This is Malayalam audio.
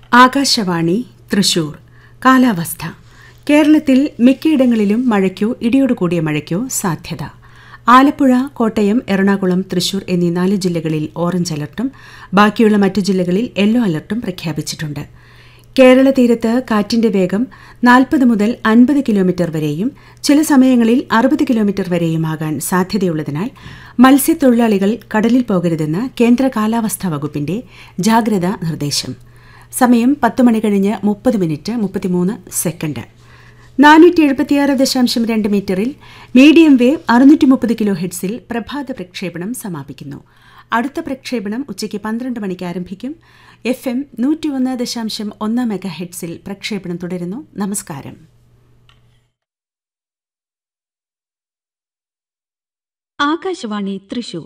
ആകാശവാണി തൃശൂർ കാലാവസ്ഥ കേരളത്തിൽ മിക്കയിടങ്ങളിലും മഴയ്ക്കോ ഇടിയോടുകൂടിയ മഴയ്ക്കോ സാധ്യത ആലപ്പുഴ കോട്ടയം എറണാകുളം തൃശൂർ എന്നീ നാല് ജില്ലകളിൽ ഓറഞ്ച് അലർട്ടും ബാക്കിയുള്ള മറ്റു ജില്ലകളിൽ യെല്ലോ അലർട്ടും പ്രഖ്യാപിച്ചിട്ടുണ്ട് കേരള തീരത്ത് കാറ്റിന്റെ വേഗം നാൽപ്പത് മുതൽ അൻപത് കിലോമീറ്റർ വരെയും ചില സമയങ്ങളിൽ അറുപത് കിലോമീറ്റർ വരെയുമാകാൻ സാധ്യതയുള്ളതിനാൽ മത്സ്യത്തൊഴിലാളികൾ കടലിൽ പോകരുതെന്ന് കേന്ദ്ര കാലാവസ്ഥാ വകുപ്പിന്റെ ജാഗ്രതാ നിർദ്ദേശം സമയം പത്ത് മണി കഴിഞ്ഞ് മുപ്പത് മിനിറ്റ് മുപ്പത്തിമൂന്ന് സെക്കൻഡ് നാനൂറ്റി എഴുപത്തിയാറ് ദശാംശം രണ്ട് മീറ്ററിൽ മീഡിയം വേവ് അറുന്നൂറ്റി മുപ്പത് കിലോ ഹെഡ്സിൽ പ്രഭാത പ്രക്ഷേപണം സമാപിക്കുന്നു അടുത്ത പ്രക്ഷേപണം ഉച്ചയ്ക്ക് പന്ത്രണ്ട് മണിക്ക് ആരംഭിക്കും എഫ് എം നൂറ്റിയൊന്ന് ദശാംശം ഒന്ന് മെഗാ ഹെഡ്സിൽ പ്രക്ഷേപണം തുടരുന്നു നമസ്കാരം ആകാശവാണി തൃശൂർ